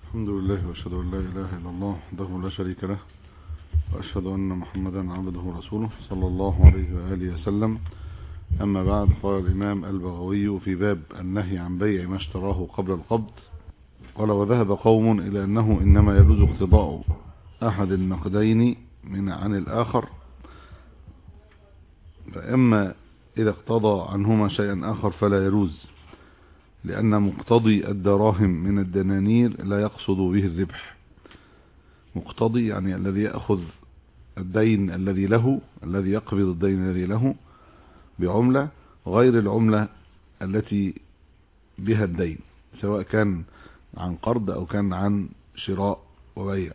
الحمد لله واشهد ان لا اله الا الله وحده لا شريك له واشهد ان محمدا عبده ورسوله صلى الله عليه واله وسلم اما بعد قال الامام البغوي في باب النهي عن بيع ما اشتراه قبل القبض قال وذهب قوم الى انه انما يجوز اقتضاء احد النقدين من عن الاخر فاما اذا اقتضى عنهما شيئا اخر فلا يجوز لأن مقتضي الدراهم من الدنانير لا يقصد به الربح مقتضي يعني الذي يأخذ الدين الذي له الذي يقبض الدين الذي له بعملة غير العملة التي بها الدين سواء كان عن قرض أو كان عن شراء وبيع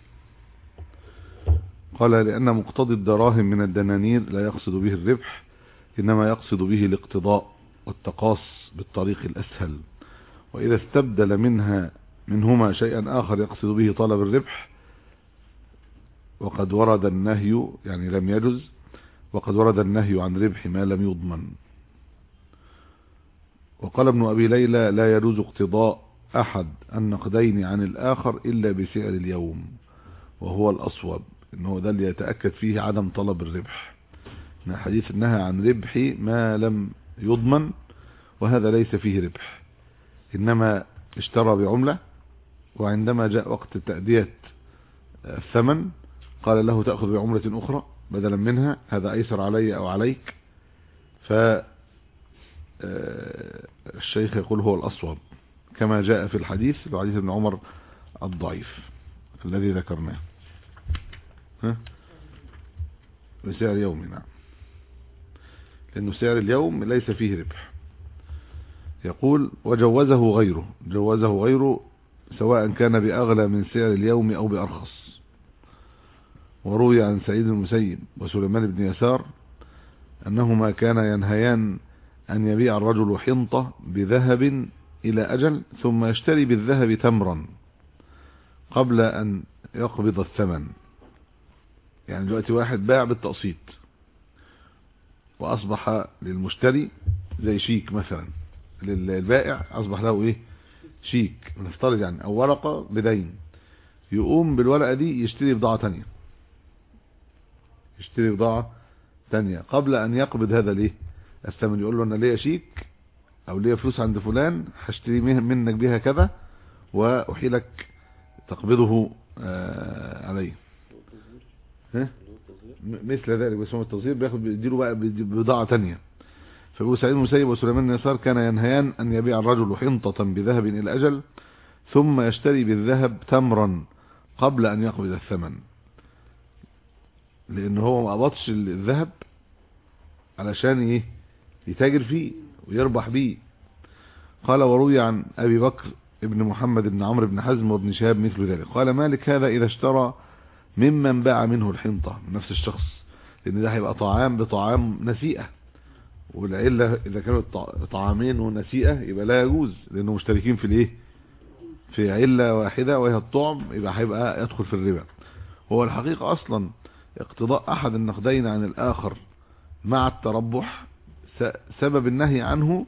قال لأن مقتضي الدراهم من الدنانير لا يقصد به الربح إنما يقصد به الاقتضاء والتقاص بالطريق الأسهل وإذا استبدل منها منهما شيئا آخر يقصد به طلب الربح وقد ورد النهي يعني لم يجز وقد ورد النهي عن ربح ما لم يضمن وقال ابن أبي ليلى لا يجوز اقتضاء أحد النقدين عن الآخر إلا بسعر اليوم وهو الأصوب إنه ده اللي يتأكد فيه عدم طلب الربح حديث النهى عن ربح ما لم يضمن وهذا ليس فيه ربح إنما اشترى بعملة وعندما جاء وقت تأدية الثمن قال له تأخذ بعملة أخرى بدلا منها هذا أيسر علي أو عليك ف الشيخ يقول هو الأصوب كما جاء في الحديث حديث ابن عمر الضعيف الذي ذكرناه ها بسعر يومي نعم لأنه سعر اليوم ليس فيه ربح يقول وجوزه غيره جوزه غيره سواء كان بأغلى من سعر اليوم أو بأرخص وروي عن سعيد المسيب وسليمان بن يسار أنهما كان ينهيان أن يبيع الرجل حنطة بذهب إلى أجل ثم يشتري بالذهب تمرا قبل أن يقبض الثمن يعني دلوقتي واحد باع بالتقسيط واصبح للمشتري زي شيك مثلا للبائع اصبح له ايه شيك نفترض يعني او ورقة بدين يقوم بالورقة دي يشتري بضاعة تانية يشتري بضاعة تانية قبل ان يقبض هذا ليه الثمن يقول له انا ليا شيك او ليا فلوس عند فلان هشتري منك بيها كذا واحيلك تقبضه آه عليه ها مثل ذلك بس هو التصغير بياخد بيديله بقى بضاعة تانية فابو سعيد المسيب وسليمان اليسار كان ينهيان ان يبيع الرجل حنطة بذهب الى اجل ثم يشتري بالذهب تمرا قبل ان يقبض الثمن لان هو ما قبضش الذهب علشان ايه يتاجر فيه ويربح بيه قال وروي عن ابي بكر ابن محمد بن عمرو بن حزم وابن شهاب مثل ذلك قال مالك هذا اذا اشترى ممن باع منه الحنطة من نفس الشخص لان ده هيبقى طعام بطعام نسيئة والعلة اذا كانوا طعامين ونسيئة يبقى لا يجوز لانه مشتركين في الايه في علة واحدة وهي الطعم يبقى هيبقى يدخل في الربا هو الحقيقة اصلا اقتضاء احد النقدين عن الاخر مع التربح سبب النهي عنه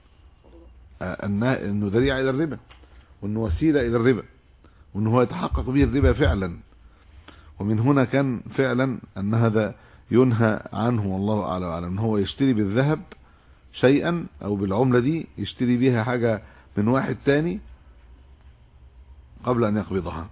انه ذريعة الى الربا وانه وسيلة الى الربا وانه هو يتحقق به الربا فعلا ومن هنا كان فعلا ان هذا ينهى عنه والله اعلم وعلم ان هو يشتري بالذهب شيئا او بالعملة دي يشتري بيها حاجة من واحد تاني قبل ان يقبضها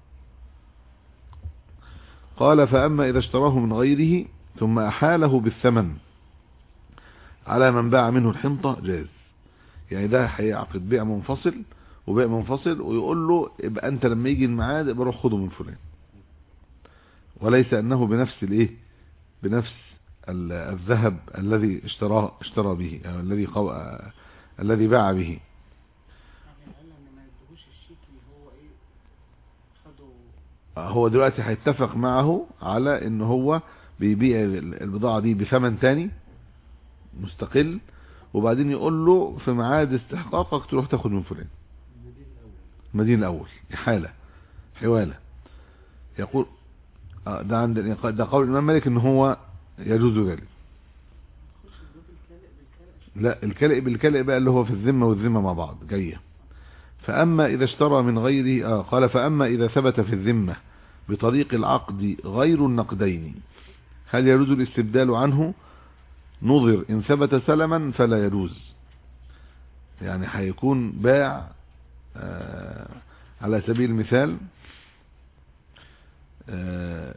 قال فاما اذا اشتراه من غيره ثم احاله بالثمن على من باع منه الحنطة جاز يعني ده هيعقد بيع منفصل وبيع منفصل ويقول له يبقى انت لما يجي الميعاد يبقى روح خده من فلان وليس انه بنفس الايه بنفس الذهب الذي اشتراه اشترى به يعني الذي قو... الذي باع به هو دلوقتي هيتفق معه على ان هو بيبيع البضاعة دي بثمن تاني مستقل وبعدين يقول له في ميعاد استحقاقك تروح تاخد من فلان المدين الاول حالة حوالة يقول ده عند ده قول الامام مالك ان هو يجوز ذلك لا الكلئ بالكلئ بقى اللي هو في الذمه والذمه مع بعض جايه فأما إذا اشترى من غيره آه قال فأما إذا ثبت في الذمة بطريق العقد غير النقدين هل يجوز الاستبدال عنه نظر إن ثبت سلما فلا يجوز يعني هيكون باع آه على سبيل المثال آه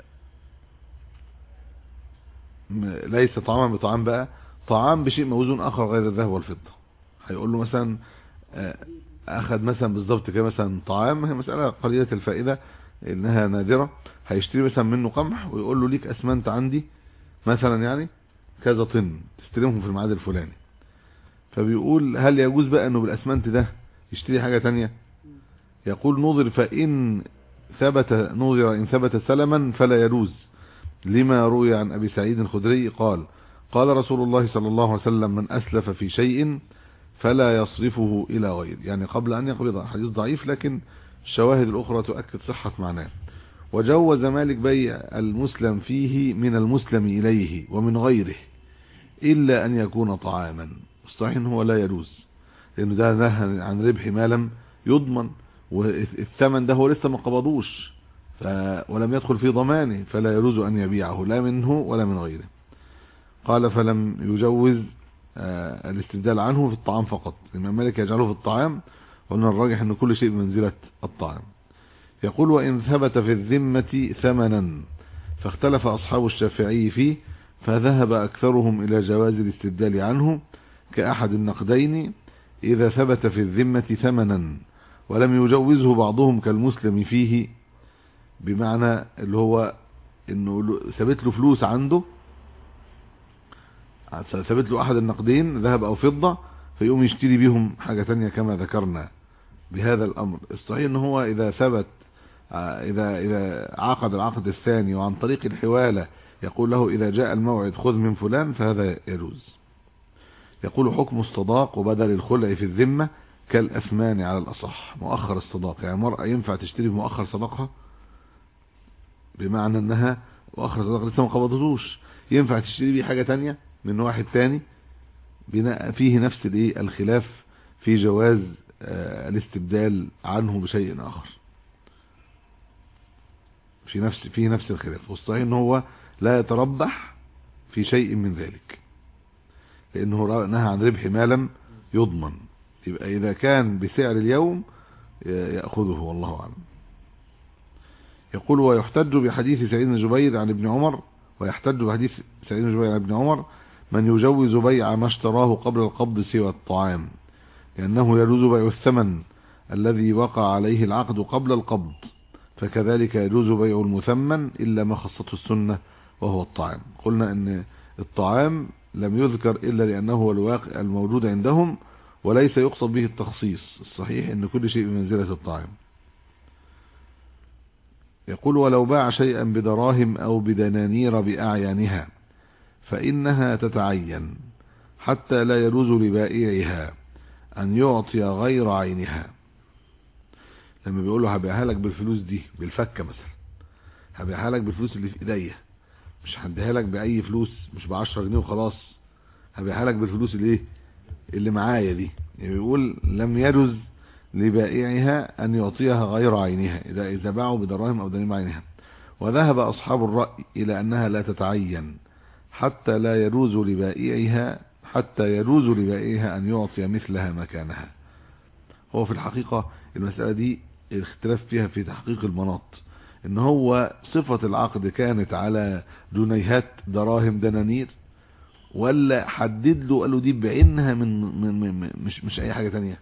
ليس طعاما بطعام بقى طعام بشيء موزون اخر غير الذهب والفضة هيقول له مثلا آه اخذ مثلا بالظبط كده مثلا طعام هي مسألة قليلة الفائدة انها نادرة هيشتري مثلا منه قمح ويقول له ليك اسمنت عندي مثلا يعني كذا طن تستلمهم في الميعاد الفلاني فبيقول هل يجوز بقى انه بالاسمنت ده يشتري حاجة تانية يقول نظر فان ثبت نظر ان ثبت سلما فلا يجوز لما روي عن ابي سعيد الخدري قال قال رسول الله صلى الله عليه وسلم من اسلف في شيء فلا يصرفه الى غير يعني قبل ان يقول حديث ضعيف لكن الشواهد الاخرى تؤكد صحة معناه وجوز مالك بيع المسلم فيه من المسلم اليه ومن غيره الا ان يكون طعاما صحيح هو لا يجوز لانه ده نهى عن ربح ما لم يضمن والثمن ده هو لسه ما قبضوش ف... ولم يدخل في ضمانه فلا يجوز ان يبيعه لا منه ولا من غيره قال فلم يجوز آه الاستبدال عنه في الطعام فقط الامام مالك يجعله في الطعام وان الراجح ان كل شيء بمنزله الطعام يقول وان ثبت في الذمه ثمنا فاختلف اصحاب الشافعي فيه فذهب اكثرهم الى جواز الاستبدال عنه كأحد النقدين إذا ثبت في الذمة ثمنا ولم يجوزه بعضهم كالمسلم فيه بمعنى اللي هو انه ثبت له فلوس عنده ثبت له احد النقدين ذهب او فضة فيقوم يشتري بيهم حاجة تانية كما ذكرنا بهذا الامر الصحيح ان هو اذا ثبت اذا اذا عقد العقد الثاني وعن طريق الحوالة يقول له اذا جاء الموعد خذ من فلان فهذا يجوز يقول حكم الصداق وبدل الخلع في الذمة كالأثمان على الأصح مؤخر الصداق يعني مرأة ينفع تشتري بمؤخر صداقها بمعنى انها مؤخر صداق لسه ما قبضتوش ينفع تشتري بيه حاجة تانية من واحد تاني بناء فيه نفس الايه الخلاف في جواز آه الاستبدال عنه بشيء اخر في نفس فيه نفس الخلاف والصحيح ان هو لا يتربح في شيء من ذلك لانه نهى عن ربح ما لم يضمن يبقى اذا كان بسعر اليوم يأخذه والله اعلم يقول ويحتج بحديث سعيد بن جبير عن ابن عمر ويحتج بحديث سعيد بن جبير عن ابن عمر من يجوز بيع ما اشتراه قبل القبض سوى الطعام لأنه يجوز بيع الثمن الذي وقع عليه العقد قبل القبض فكذلك يجوز بيع المثمن إلا ما خصته السنة وهو الطعام قلنا ان الطعام لم يذكر إلا لأنه هو الواقع الموجود عندهم وليس يقصد به التخصيص الصحيح ان كل شيء بمنزلة الطعام يقول ولو باع شيئا بدراهم او بدنانير بأعيانها فإنها تتعين حتى لا يجوز لبائعها أن يعطي غير عينها لما بيقول له هبيعها لك بالفلوس دي بالفكة مثلا هبيعها لك بالفلوس اللي في ايديا مش هديها لك بأي فلوس مش بعشرة جنيه وخلاص هبيعها لك بالفلوس اللي ايه اللي معايا دي يعني بيقول لم يجوز لبائعها أن يعطيها غير عينها إذا إذا باعوا بدراهم أو دنيم عينها وذهب أصحاب الرأي إلى أنها لا تتعين حتى لا يجوز لبائعها حتى يجوز لبائعها أن يعطي مثلها مكانها هو في الحقيقة المسألة دي الاختلاف فيها في تحقيق المناط ان هو صفة العقد كانت على جنيهات دراهم دنانير ولا حدد له قال له دي بعينها من, من, من مش مش اي حاجة تانية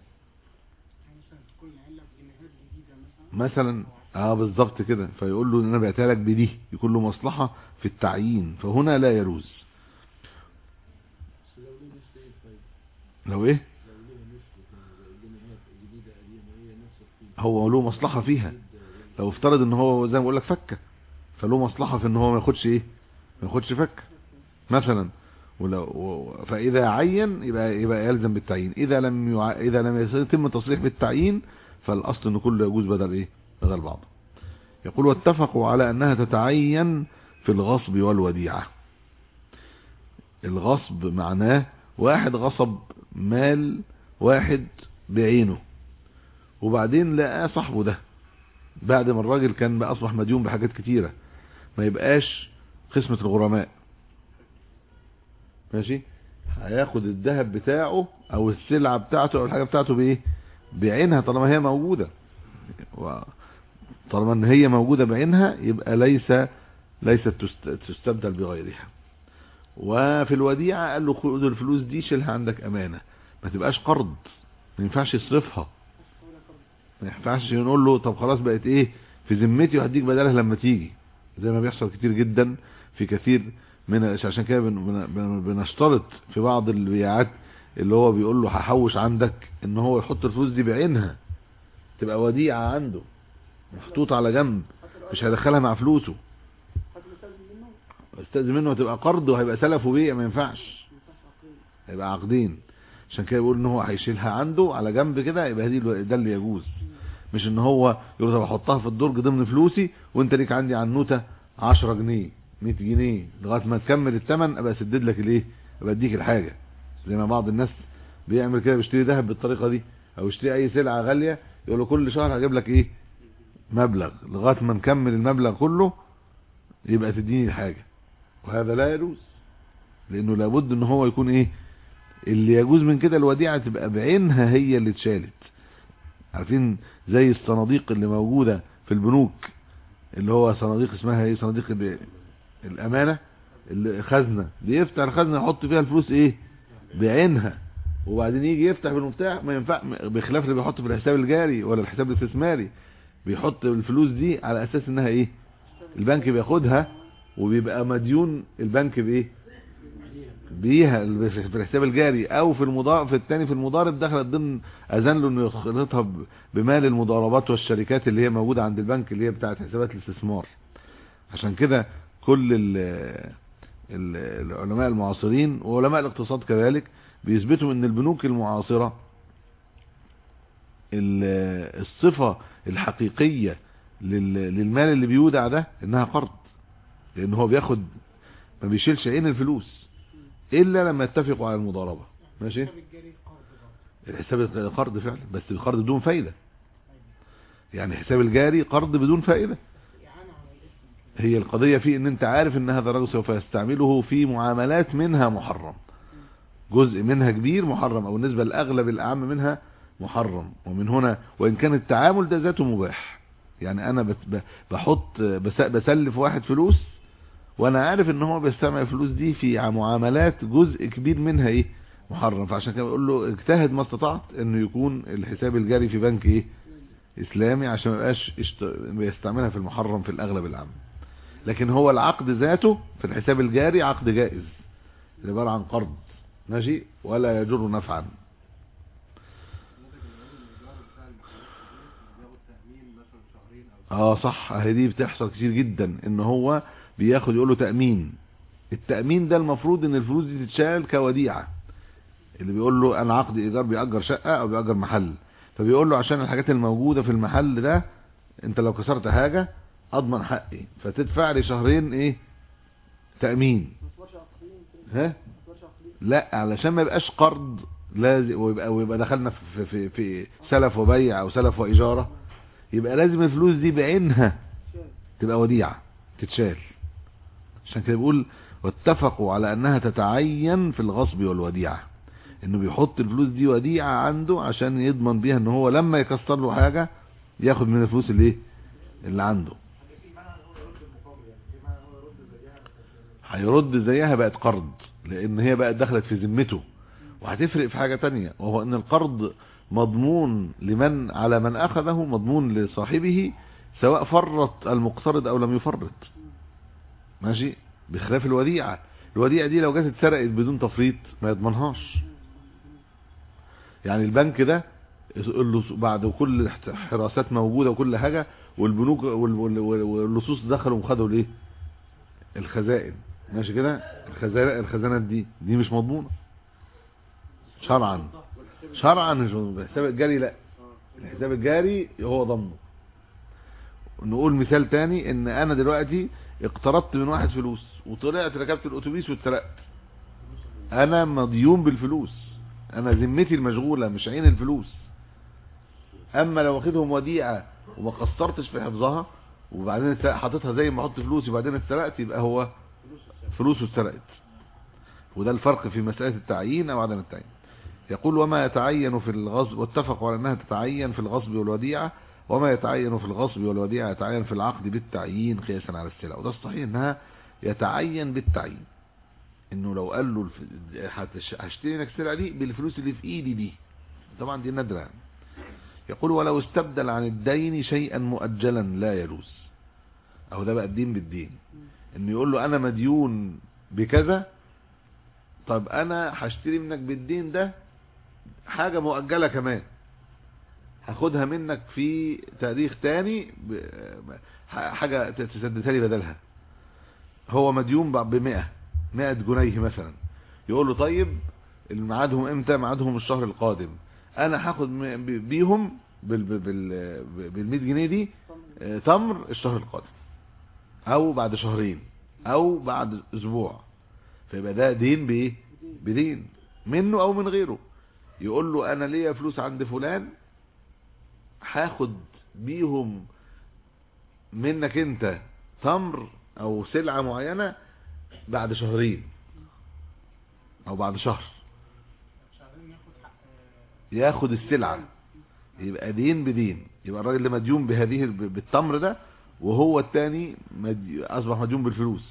مثلا اه بالظبط كده فيقول له ان انا بعتها لك بدي يكون له مصلحة في التعيين فهنا لا يجوز لو ايه هو له مصلحة فيها لو افترض ان هو زي ما بقول لك فكه فله مصلحه في ان هو ما ياخدش ايه ما ياخدش فكه مثلا ولو فاذا عين يبقى يبقى يلزم بالتعيين اذا لم يع... اذا لم يتم التصريح بالتعيين فالاصل ان كله يجوز بدل ايه بدل بعض يقول واتفقوا على انها تتعين في الغصب والوديعه الغصب معناه واحد غصب مال واحد بعينه وبعدين لقى صاحبه ده بعد ما الراجل كان بقى اصبح مديون بحاجات كتيرة ما يبقاش قسمة الغرماء ماشي هياخد الذهب بتاعه او السلعة بتاعته او الحاجة بتاعته بايه بعينها طالما هي موجودة و... طالما ان هي موجودة بعينها يبقى ليس ليست تست... تستبدل بغيرها وفي الوديعة قال له خد الفلوس دي شيلها عندك امانة ما تبقاش قرض ما ينفعش يصرفها ما ينفعش نقول له طب خلاص بقت ايه في ذمتي وهديك بدلها لما تيجي زي ما بيحصل كتير جدا في كثير من عشان كده بن... بن... بنشترط في بعض البيعات اللي هو بيقول له هحوش عندك ان هو يحط الفلوس دي بعينها تبقى وديعة عنده محطوطة على جنب مش هيدخلها مع فلوسه استاذن منه هتبقى قرض وهيبقى سلف وبيع ما ينفعش هيبقى عقدين عشان كده بيقول ان هو هيشيلها عنده على جنب كده يبقى دي ده اللي يجوز مش ان هو يقول طب احطها في الدرج ضمن فلوسي وانت ليك عندي عنوته 10 جنيه 100 جنيه لغايه ما تكمل الثمن ابقى اسدد لك الايه ابقى اديك الحاجه زي ما بعض الناس بيعمل كده بيشتري ذهب بالطريقه دي او يشتري اي سلعه غاليه يقول له كل شهر هجيب لك ايه مبلغ لغايه ما نكمل المبلغ كله يبقى تديني الحاجه وهذا لا يجوز لانه لابد ان هو يكون ايه اللي يجوز من كده الوديعه تبقى بعينها هي اللي اتشالت عارفين زي الصناديق اللي موجوده في البنوك اللي هو صناديق اسمها ايه صناديق ال- الامانه الخزنه بيفتح الخزنه يحط فيها الفلوس ايه بعينها وبعدين يجي يفتح بالمفتاح ما ينفع بخلاف اللي بيحط في الحساب الجاري ولا الحساب الاستثماري بيحط الفلوس دي على اساس انها ايه البنك بياخدها وبيبقى مديون البنك بايه بيها في الحساب الجاري او في المضارب في الثاني في المضارب دخلت ضمن اذن له انه يخلطها ب- بمال المضاربات والشركات اللي هي موجوده عند البنك اللي هي بتاعه حسابات الاستثمار عشان كده كل ال ال العلماء المعاصرين وعلماء الاقتصاد كذلك بيثبتوا ان البنوك المعاصره ال- الصفه الحقيقيه لل- للمال اللي بيودع ده انها قرض لان هو بياخد ما بيشيلش عين الفلوس الا لما يتفقوا على المضاربه ماشي الحساب الجاري قرض فعلا بس القرض بدون فايده يعني الحساب الجاري قرض بدون فائده هي القضيه في ان انت عارف ان هذا الرجل سوف يستعمله في معاملات منها محرم جزء منها كبير محرم او النسبه الاغلب الاعم منها محرم ومن هنا وان كان التعامل ده ذاته مباح يعني انا بت- ب- بحط بس- بسلف واحد فلوس وانا عارف ان هو بيستعمل الفلوس دي في معاملات جزء كبير منها ايه محرم فعشان كده بقول له اجتهد ما استطعت انه يكون الحساب الجاري في بنك ايه اسلامي عشان ما يبقاش اشت- بيستعملها في المحرم في الاغلب العام لكن هو العقد ذاته في الحساب الجاري عقد جائز عباره عن قرض ماشي ولا يجر نفعا اه صح اهي دي بتحصل كتير جدا ان هو بياخد يقول له تأمين التأمين ده المفروض ان الفلوس دي تتشال كوديعة اللي بيقول له انا عقد ايجار بيأجر شقة او بيأجر محل فبيقول له عشان الحاجات الموجودة في المحل ده انت لو كسرت حاجة اضمن حقي فتدفع لي شهرين ايه تأمين ها لا علشان ما يبقاش قرض لازم ويبقى ويبقى دخلنا في في في سلف وبيع او سلف واجاره يبقى لازم الفلوس دي بعينها تبقى وديعه تتشال عشان كده بيقول واتفقوا على انها تتعين في الغصب والوديعه انه بيحط الفلوس دي وديعه عنده عشان يضمن بيها ان هو لما يكسر له حاجه ياخد من الفلوس اللي ايه اللي عنده هيرد زيها بقت قرض لان هي بقت دخلت في ذمته وهتفرق في حاجة تانية وهو ان القرض مضمون لمن على من اخذه مضمون لصاحبه سواء فرط المقترض او لم يفرط ماشي بخلاف الوديعة الوديعة دي لو جت اتسرقت بدون تفريط ما يضمنهاش يعني البنك ده اللص- بعد كل حراسات موجودة وكل حاجة والبنوك وال- وال- وال- واللصوص دخلوا وخدوا الايه الخزائن ماشي كده الخزانة الخزانات دي دي مش مضمونة شرعا شرعا مش مضمونة الحساب الجاري لا الحساب الجاري هو ضمنه نقول مثال تاني ان انا دلوقتي اقترضت من واحد فلوس وطلعت ركبت الاتوبيس واتسرقت انا مديون بالفلوس انا ذمتي المشغولة مش عين الفلوس اما لو واخدهم وديعه وما قصرتش في حفظها وبعدين اتسرق- حاططها زي ما احط فلوسي وبعدين اتسرقت يبقى هو فلوسه اتسرقت وده الفرق في مسألة التعيين او عدم التعيين يقول وما يتعين في الغصب واتفقوا على انها تتعين في الغصب والوديعة وما يتعين في الغصب والوديعة يتعين في العقد بالتعيين قياسا على السلع وده الصحيح انها يتعين بالتعيين انه لو قال له الف- هتش- هشتري لك السلعة دي بالفلوس اللي في ايدي دي طبعا دي نادرة يعني. يقول ولو استبدل عن الدين شيئا مؤجلا لا يجوز اهو ده بقى الدين بالدين انه يقول له انا مديون بكذا طب انا هشتري منك بالدين ده حاجة مؤجلة كمان هاخدها منك في تاريخ تاني ب- ح- حاجة تسددها لي بدلها هو مديون ب 100 100 جنيه مثلا يقول له طيب ميعادهم امتى ميعادهم الشهر القادم انا هاخد م- ب- بيهم بال بال بال بال 100 جنيه دي آه، تمر الشهر القادم او بعد شهرين او بعد اسبوع فيبقى ده دين بايه بدين منه او من غيره يقول له انا ليا فلوس عند فلان هاخد بيهم منك انت تمر او سلعة معينة بعد شهرين او بعد شهر شهرين ياخد حق ياخد السلعة يبقى دين بدين يبقى الراجل اللي مديون بهذه ال- بالتمر ده وهو التاني مدي- اصبح مديون بالفلوس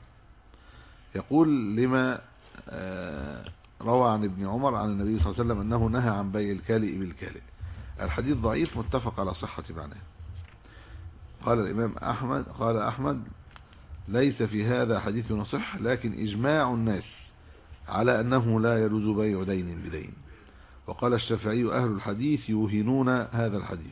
يقول لما آه، روى عن ابن عمر عن النبي صلى الله عليه وسلم انه نهى عن بيع الكالئ بالكالئ الحديث ضعيف متفق على صحة معناه قال الامام احمد قال احمد ليس في هذا حديث نصح لكن اجماع الناس على انه لا يجوز بيع دين بدين وقال الشافعي أهل الحديث يوهنون هذا الحديث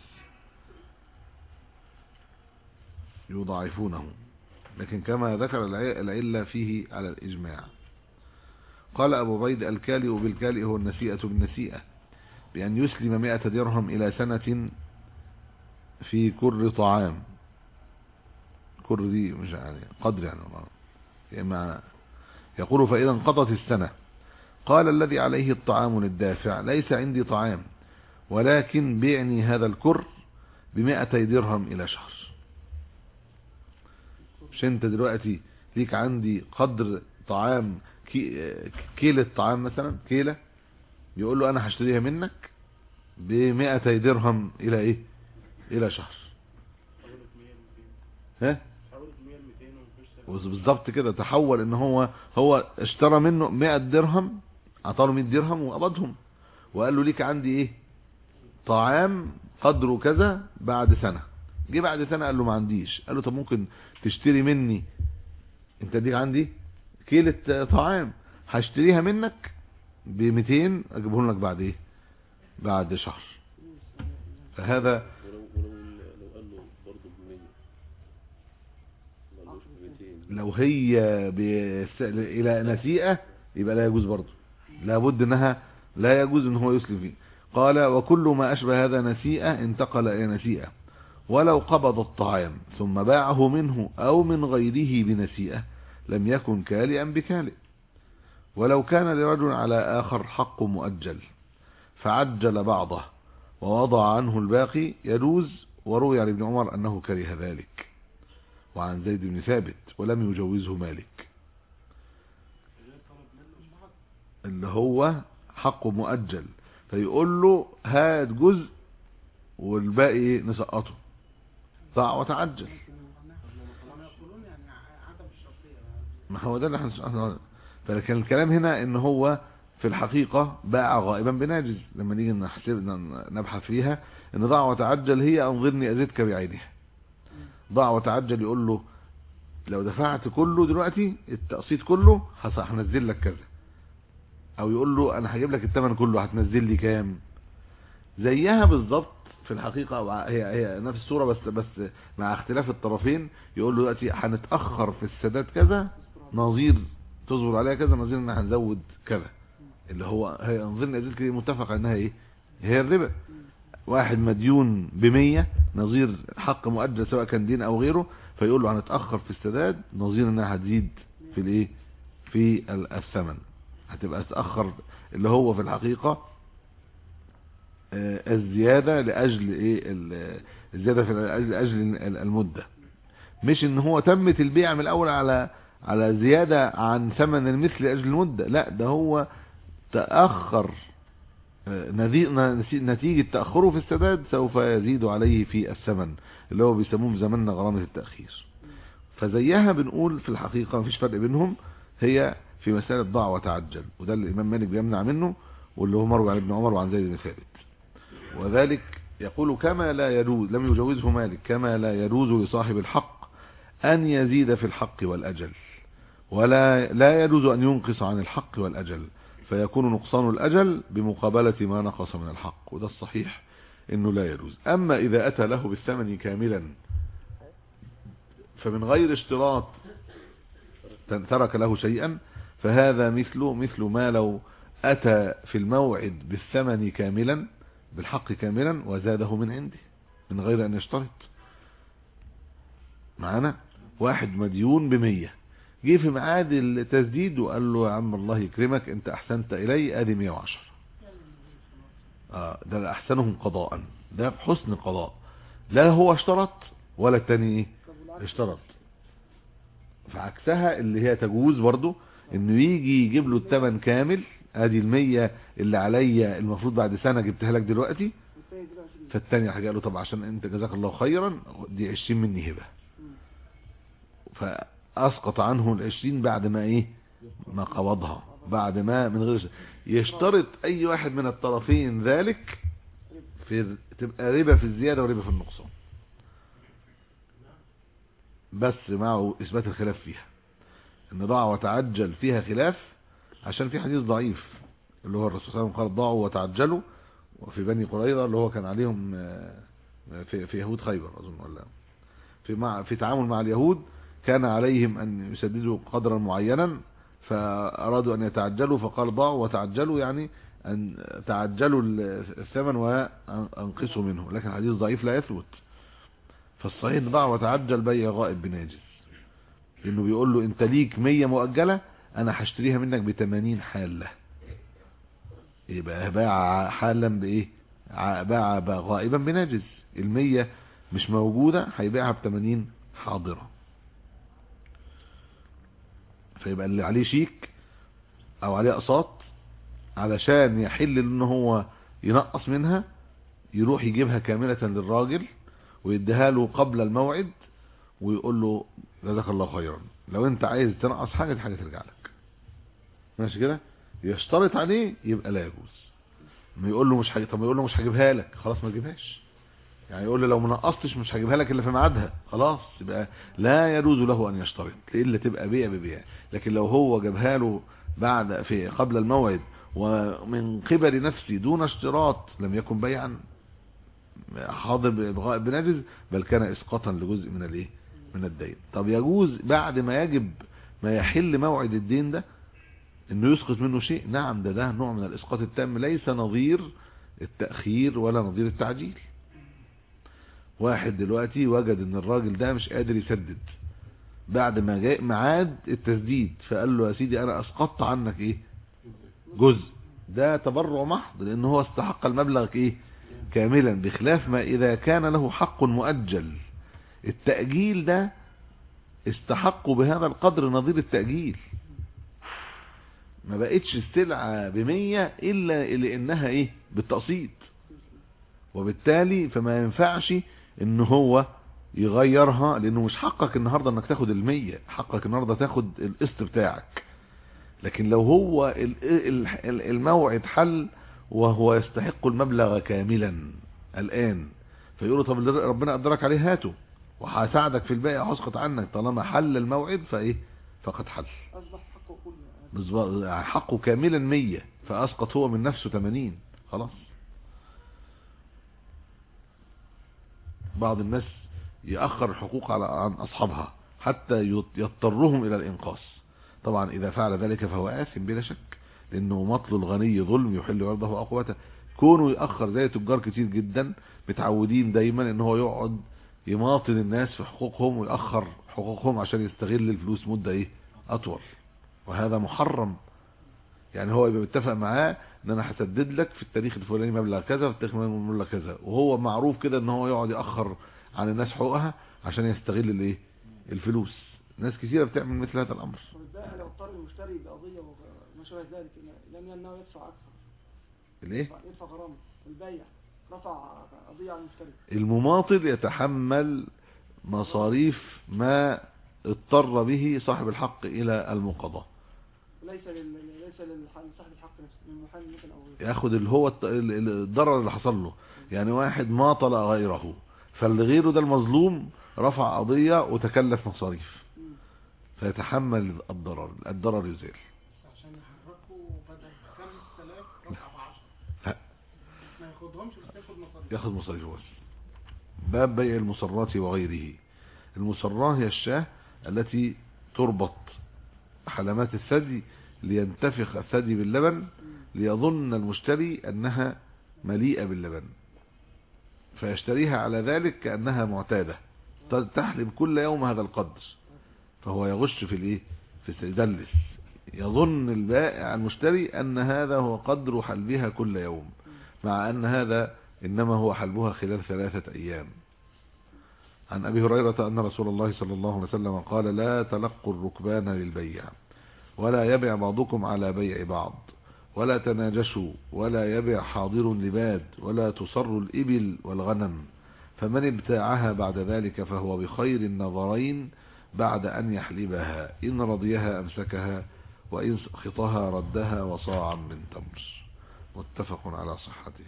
يضاعفونه لكن كما ذكر الع- العلة فيه على الإجماع قال أبو بيد الكالئ بالكالئ هو النسيئة بالنسيئة بأن يسلم مئة درهم إلى سنة في كر طعام كر دي مش يعني قدر يعني والله. يعني معنى يقول فإذا انقضت السنة قال الذي عليه الطعام للدافع ليس عندي طعام ولكن بيعني هذا الكر بمئتي درهم إلى شهر مش انت دلوقتي ليك عندي قدر طعام كي كيلة طعام مثلا كيلة يقول له انا هشتريها منك بمئتي درهم الى ايه الى شهر حولت 100 200 ها حولت 100 200 ومفيش سبب. بالظبط كده تحول ان هو هو اشترى منه 100 درهم اعطاه 100 درهم وقبضهم وقال له ليك عندي ايه طعام قدره كذا بعد سنة جه بعد سنة قال له ما عنديش قال له طب ممكن تشتري مني انت دي عندي كيلة طعام هشتريها منك ب 200 اجيبهم لك بعد ايه بعد شهر فهذا ولو ولو لو قال له برضه ب 100 ما قالوش ب 200 لو هي بس... الى نسيئة يبقى لا يجوز برضه لابد انها لا يجوز ان هو يسلم فيه قال وكل ما اشبه هذا نسيئة انتقل الى نسيئة ولو قبض الطعام ثم باعه منه او من غيره بنسيئة لم يكن كالئا بكالئ ولو كان لرجل على اخر حق مؤجل فعجل بعضه ووضع عنه الباقي يجوز وروي عن ابن عمر انه كره ذلك وعن زيد بن ثابت ولم يجوزه مالك اللي هو حقه مؤجل فيقول له هات جزء والباقي نسقطه ضاع وتعجل هم يقولون يعني عدم الشرطية ما هو ده اللي احنا فلكن الكلام هنا ان هو في الحقيقة باع غائبا بناجز لما نيجي نحسب نبحث فيها ان ضاع وتعجل هي انظرني ازيدك بعينها ضاع وتعجل يقول له لو دفعت كله دلوقتي التقسيط كله هص- هنزل لك كذا او يقول له انا هجيب لك الثمن كله هتنزل لي كام زيها بالظبط في الحقيقة وع- هي هي نفس الصورة بس بس مع اختلاف الطرفين يقول له دلوقتي هنتأخر في السداد كذا نظير تصبر عليها كذا نظير ان هنزود كذا اللي هو هي نظير ازيد كده متفق انها ايه هي الربا واحد مديون بمية نظير حق مؤجل سواء كان دين او غيره فيقول له هنتأخر في السداد نظير انها هتزيد في الايه في ال- الثمن هتبقى تأخر اللي هو في الحقيقة آه، الزيادة لأجل ايه ال- الزيادة في الأجل- لأجل ال- المدة مش ان هو تمت البيع من الاول على على زيادة عن ثمن المثل لأجل المدة لا ده هو تأخر آه، نذي- نسي- نتيجة تأخره في السداد سوف يزيد عليه في الثمن اللي هو بيسموه في زماننا غرامة التأخير فزيها بنقول في الحقيقة مفيش فرق بينهم هي في مسألة ضاع وتعجل وده اللي الإمام مالك بيمنع منه واللي هو مروي عن ابن عمر وعن زيد بن ثابت وذلك يقول كما لا يجوز لم يجوزه مالك كما لا يجوز لصاحب الحق أن يزيد في الحق والأجل ولا لا يجوز أن ينقص عن الحق والأجل فيكون نقصان الأجل بمقابلة ما نقص من الحق وده الصحيح انه لا يجوز اما اذا اتى له بالثمن كاملا فمن غير اشتراط ترك له شيئا فهذا مثله مثل ما لو اتى في الموعد بالثمن كاملا بالحق كاملا وزاده من عنده من غير ان يشترط معانا واحد مديون بمية جه في ميعاد التسديد وقال له يا عم الله يكرمك انت احسنت الي ادي 110 آه ده احسنهم قضاء ده حسن قضاء لا هو اشترط ولا التاني ايه اشترط فعكسها اللي هي تجوز برضو انه يجي يجيب له الثمن كامل ادي المية اللي عليا المفروض بعد سنة جبتها لك دلوقتي والتاني يديله 20 فالتاني حاجة له طب عشان انت جزاك الله خيرا دي 20 مني هبة فاسقط عنه العشرين بعد ما ايه ما قبضها بعد ما من غير يشترط اي واحد من الطرفين ذلك في تبقى ربا في الزيادة وربا في النقصان بس معه اثبات الخلاف فيها ان ضاع وتعجل فيها خلاف عشان في حديث ضعيف اللي هو الرسول صلى الله عليه وسلم قال ضاعوا وتعجلوا وفي بني قريظة اللي هو كان عليهم في, في يهود خيبر اظن ولا في مع في تعامل مع اليهود كان عليهم ان يسددوا قدرا معينا فارادوا ان يتعجلوا فقال ضاعوا وتعجلوا يعني ان تعجلوا الثمن وانقصوا منه لكن الحديث ضعيف لا يثبت فالصحيح ان ضاع وتعجل بيع غائب بناجز لانه بيقول له انت ليك 100 مؤجله انا هشتريها منك ب 80 حاله يبقى باع حالا بايه باع غائبا بناجز ال100 مش موجوده هيبيعها ب 80 حاضره فيبقى اللي عليه شيك او عليه اقساط علشان يحل ان هو ينقص منها يروح يجيبها كاملة للراجل ويديها له قبل الموعد ويقول له جزاك الله خيرا لو انت عايز تنقص حاجة دي حاجة ترجع لك ماشي كده يشترط عليه يبقى لا يجوز ما يقول له مش حاجة طب يقول له مش هجيبها لك خلاص ما تجيبهاش يعني يقول له لو ما نقصتش مش هجيبها لك الا في ميعادها خلاص يبقى لا يجوز له ان يشترط الا تبقى بيع ببيع لكن لو هو جابها له بعد في قبل الموعد ومن قبل نفسي دون اشتراط لم يكن بيعا حاضر بإبغاء بنجز بل كان اسقاطا لجزء من الايه من الدين طب يجوز بعد ما يجب ما يحل موعد الدين ده انه يسقط منه شيء نعم ده ده نوع من الاسقاط التام ليس نظير التأخير ولا نظير التعجيل واحد دلوقتي وجد ان الراجل ده مش قادر يسدد بعد ما جاء ميعاد التسديد فقال له يا سيدي انا اسقطت عنك ايه جزء ده تبرع محض لان هو استحق المبلغ ايه كاملا بخلاف ما اذا كان له حق مؤجل التأجيل ده استحقوا بهذا القدر نظير التأجيل ما بقتش السلعة بمية الا لانها ايه بالتقسيط وبالتالي فما ينفعش ان هو يغيرها لانه مش حقك النهاردة انك تاخد المية حقك النهاردة تاخد القسط بتاعك لكن لو هو الموعد حل وهو يستحق المبلغ كاملا الان فيقولوا طب ربنا قدرك عليه هاته وهساعدك في الباقي هسقط عنك طالما حل الموعد فايه فقد حل اصبح حقه كله بالظبط حقه كاملا 100 فاسقط هو من نفسه 80 خلاص بعض الناس يأخر الحقوق على عن أصحابها حتى يضطرهم إلى الإنقاص طبعا إذا فعل ذلك فهو آثم بلا شك لأنه مطل الغني ظلم يحل عرضه وأقوته كونه يأخر زي تجار كتير جدا متعودين دايما ان هو يقعد يماطل الناس في حقوقهم ويأخر حقوقهم عشان يستغل الفلوس مدة ايه أطول وهذا محرم يعني هو يبقى متفق معاه ان انا هسدد لك في التاريخ الفلاني مبلغ كذا وفي التاريخ الفلاني مبلغ كذا وهو معروف كده ان هو يقعد ياخر عن الناس حقوقها عشان يستغل الايه الفلوس ناس كثيره بتعمل مثل هذا الامر والبائع لو اضطر المشتري بقضية وما شابه ذلك لم ينه يدفع أكثر الايه يدفع- يدفع غرامة البيع رفع قضية على المشتري المماطل يتحمل مصاريف ما اضطر به صاحب الحق الى المقاضاه ليس لل... ليس للح- لصاحب الحق نفسه للمحامي مثلا أو غيره. ياخد اللي هو الت- ال- ال- الضرر اللي حصل له يعني واحد ماطل غيره فاللي غيره ده المظلوم رفع قضية وتكلف مصاريف مم. فيتحمل الضرر الضرر يزال عشان يحركوا بدل 5000 رفع ب 10 لا. ما ياخدهمش بس ياخد مصاريف ياخد مصاريف بس باب بيع المصرات وغيره المصراه هي الشاه التي تربط حلمات الثدي لينتفخ الثدي باللبن مم. ليظن المشتري أنها مليئة باللبن فيشتريها على ذلك كأنها معتادة ت- تحلب كل يوم هذا القدر فهو يغش في الايه في يدلس يظن البائع المشتري أن هذا هو قدر حلبها كل يوم مع أن هذا إنما هو حلبها خلال ثلاثة أيام عن أبي هريرة أن رسول الله صلى الله عليه وسلم قال لا تلقوا الركبان للبيع ولا يبع بعضكم على بيع بعض ولا تناجشوا ولا يبع حاضر لباد ولا تصر الإبل والغنم فمن ابتاعها بعد ذلك فهو بخير النظرين بعد أن يحلبها إن رضيها أمسكها وإن سخطها ردها وصاعا من تمر متفق على صحته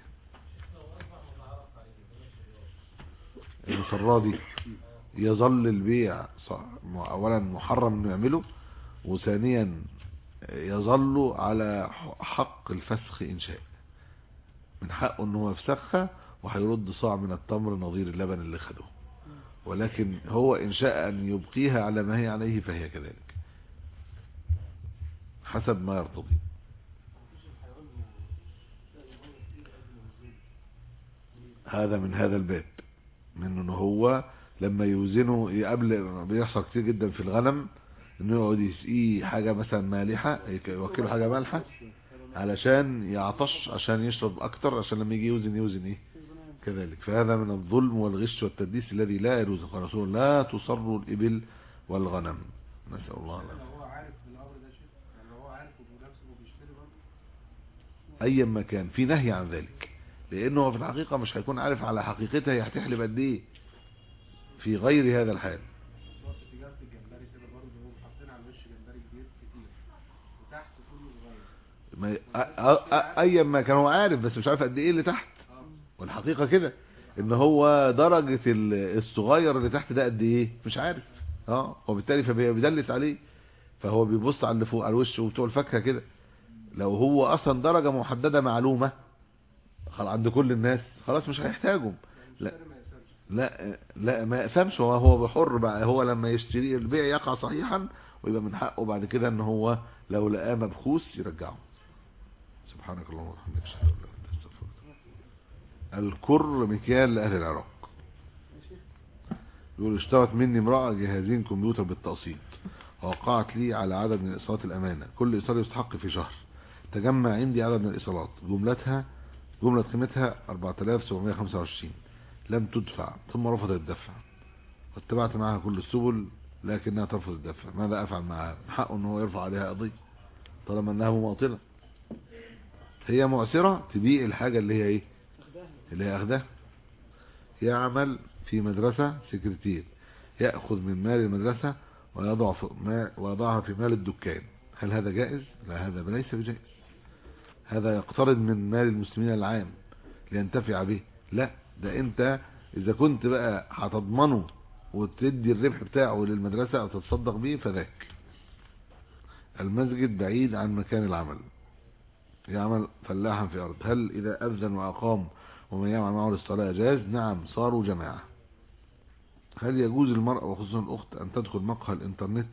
المسرادي يظل البيع صح- اولا محرم انه يعمله وثانيا يظل على حق الفسخ ان شاء من حقه ان هو يفسخها وهيرد صاع من التمر نظير اللبن اللي خده ولكن هو ان شاء ان يبقيها على ما هي عليه فهي كذلك حسب ما يرتضي هذا من هذا الباب من ان هو لما يوزنه قبل بيحصل كتير جدا في الغنم انه يقعد يسقيه حاجه مثلا مالحه يوكله حاجه مالحه علشان يعطش عشان يشرب اكتر عشان لما يجي يوزن يوزن ايه كذلك فهذا من الظلم والغش والتدليس الذي لا يجوز قال رسول الله لا تصر الابل والغنم نسال الله العافيه لو هو عارف بالامر ده شيء يعني لو هو عارف وبنفسه وبيشتري برضه ايا ما كان في نهي عن ذلك لانه هو في الحقيقه مش هيكون عارف على حقيقتها هي هتحلب قد ايه في غير هذا الحال وقت تجارة الجمبري كده برضه هم حاطين على الوش جمبري كبير كتير وتحت كله صغير ما أ- أ- أ- ايا ما كان هو عارف بس مش عارف قد ايه اللي تحت اه والحقيقه كده ان هو درجه ال- الصغير اللي تحت ده قد ايه مش عارف اه وبالتالي فبيدلس عليه فهو بيبص على اللي فوق على الوش وبتوع الفاكهه كده لو هو اصلا درجه محدده معلومه خلاص عند كل الناس خلاص مش هيحتاجهم لا. المشتري ما يسالش لا لا ما يقسمش هو هو بحر بقى هو لما يشتري البيع يقع صحيحا ويبقى من حقه بعد كده ان هو لو لقاه مبخوس يرجعه سبحانك اللهم وبحمدك اشهد ان لا اله الا انت استغفرك الكر مكيال لاهل العراق ماشي يقول اشترت مني امرأة جهازين كمبيوتر بالتقسيط ووقعت لي على عدد من الايصالات الامانة كل ايصال يستحق في شهر تجمع عندي عدد من الايصالات جملتها جملة قيمتها 4725 لم تدفع ثم رفضت الدفع واتبعت معها كل السبل لكنها ترفض الدفع ماذا افعل معها من حقه ان هو يرفع عليها قضية طالما انها مماطلة هي معسرة تبيع الحاجة اللي هي ايه اخداها اللي هي اخدها يعمل في مدرسة سكرتير يأخذ من مال المدرسة ويضع في ما ويضعها في مال الدكان هل هذا جائز؟ لا هذا ليس بجائز هذا يقترض من مال المسلمين العام لينتفع به لا ده انت اذا كنت بقى هتضمنه وتدي الربح بتاعه للمدرسة او تتصدق به فذاك المسجد بعيد عن مكان العمل يعمل فلاحا في أرض هل إذا أذن وأقام ومن يعمل معه للصلاة جاز نعم صاروا جماعة هل يجوز المرأة وخصوصا الأخت أن تدخل مقهى الإنترنت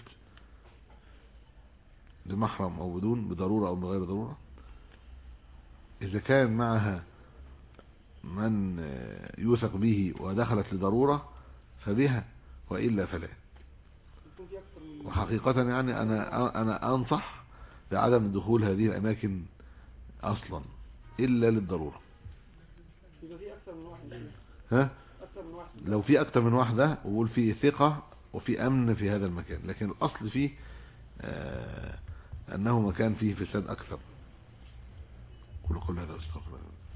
بمحرم أو بدون بضرورة أو بغير ضرورة إذا كان معها من يوثق به ودخلت لضرورة فبها وإلا فلا يكون في اكتر من وحقيقة يعني أنا أنا أنصح بعدم دخول هذه الأماكن أصلا إلا للضرورة يبقى في اكثر من واحد فيه. ها اكثر من واحد لو في أكتر من واحدة وقول في ثقة وفي أمن في هذا المكان لكن الأصل فيه آه أنه مكان فيه فساد أكثر كل قول هذا واستغفر الله